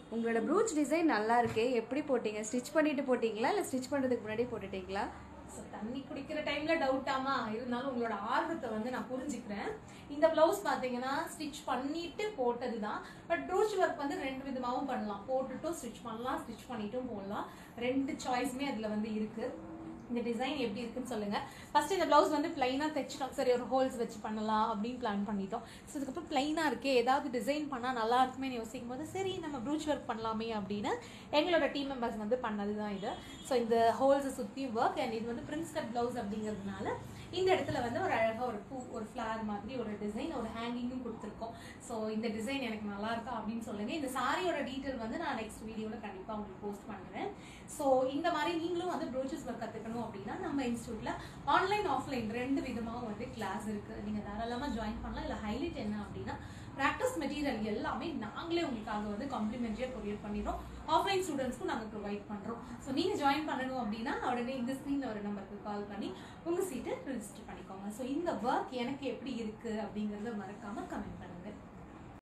உங்களோட brooch design நல்லா இருக்கே எப்படி போட்டீங்க ஸ்டிச் பண்ணிட்டு போட்டீங்களா இல்லை ஸ்டிச் பண்ணுறதுக்கு முன்னாடி போட்டுட்டீங்களா So, தண்ணி குடிக்கிற டைம்ல டவுட்டாமா இருந்தாலும் உங்களோட ஆர்வத்தை வந்து நான் புரிஞ்சுக்கிறேன் இந்த பிளவுஸ் பாத்தீங்கன்னா ஸ்டிச் பண்ணிட்டு போட்டது தான் பட் ப்ரூச் ஒர்க் வந்து ரெண்டு விதமாவும் பண்ணலாம் போட்டுட்டும் ஸ்டிச் பண்ணலாம் ஸ்டிச் பண்ணிட்டும் போடலாம் ரெண்டு சாய்ஸுமே அதுல வந்து இருக்கு இந்த டிசைன் எப்படி இருக்குன்னு சொல்லுங்க ஃபர்ஸ்ட் இந்த பிளவுஸ் வந்து பிளைனா தைச்சிட்டோம் சரி ஒரு ஹோல்ஸ் வச்சு பண்ணலாம் அப்படின்னு பிளான் பண்ணிட்டோம் ஸோ இதுக்கப்புறம் பிளைனா இருக்கே ஏதாவது டிசைன் பண்ணா நல்லா இருக்குமே யோசிக்கும் போது சரி நம்ம ப்ரூச் ஒர்க் பண்ணலாமே அப்படின்னு எங்களோட டீம் மெம்பர்ஸ் வந்து பண்ணது தான் இது ஸோ இந்த ஹோல்ஸை சுற்றி ஒர்க் அண்ட் இது வந்து பிரின்ஸ் கட் பிளவுஸ் அப்படிங்கிறதுனால இந்த இடத்துல வந்து ஒரு அழகா ஒரு பூ ஒரு ஃப்ளார் மாதிரி ஒரு டிசைன் ஒரு ஹேங்கிங்கும் கொடுத்துருக்கோம் ஸோ இந்த டிசைன் எனக்கு நல்லா இருக்கா அப்படின்னு சொல்லுங்க இந்த சாரியோட டீட்டெயில் வந்து நான் நெக்ஸ்ட் வீடியோவில் கண்டிப்பாக உங்களுக்கு போஸ்ட் பண்ணுறேன் ஸோ இந்த மாதிரி நீங்களும் வந்து ப்ரோச்சஸ் ஒர்க் கற்றுக்கணும் அப்படின்னா நம்ம இன்ஸ்டியூட்ல ஆன்லைன் ஆஃப்லைன் ரெண்டு விதமாகவும் வந்து கிளாஸ் இருக்கு நீங்கள் தாராளமாக ஜாயின் பண்ணலாம் இல்லை ஹைலைட் என்ன அப்படின்னா ப்ராக்டிஸ் மெட்டீரியல் எல்லாமே நாங்களே உங்களுக்காக வந்து காம்ப்ளிமெண்ட்ரியாக கொரியர் பண்ணிடுறோம் ஆஃப்லைன் ஸ்டூடெண்ட்ஸ்க்கும் நாங்கள் ப்ரொவைட் பண்ணுறோம் ஸோ நீங்கள் ஜாயின் பண்ணணும் அப்படின்னா உடனே இந்த ஸ்க்ரீனில் ஒரு நம்பருக்கு கால் பண்ணி உங்கள் சீட்டை ரிஜிஸ்டர் பண்ணிக்கோங்க ஸோ இந்த ஒர்க் எனக்கு எப்படி இருக்குது அப்படிங்கிறத மறக்காமல் கமெண்ட் பண்ணுங்கள்